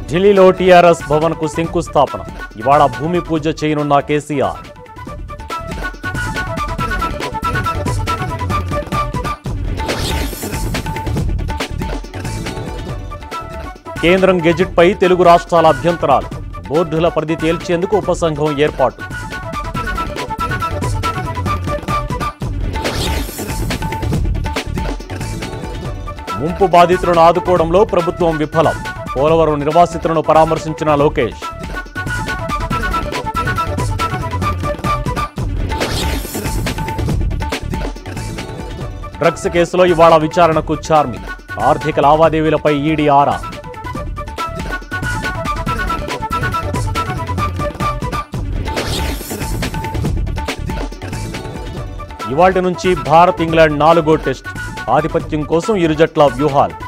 ఢిల్లీలో టీఆర్ఎస్ భవన్కు శంకుస్థాపన ఇవాళ భూమి పూజ చేయనున్న కేసీఆర్ కేంద్రం గెజిట్పై తెలుగు రాష్ట్రాల అభ్యంతరాలు బోర్డుల పరిధి తేల్చేందుకు ఉపసంఘం ఏర్పాటు ముంపు బాధితులను ఆదుకోవడంలో ప్రభుత్వం విఫలం పోలవరం నిర్వాసితులను పరామర్శించిన లోకేష్ డ్రగ్స్ కేసులో ఇవాళ విచారణకు చార్మి ఆర్థిక లావాదేవీలపై ఈడీ ఆరా ఇవాటి నుంచి భారత్ ఇంగ్లాండ్ నాలుగో టెస్ట్ ఆధిపత్యం కోసం ఇరు జట్ల వ్యూహాలు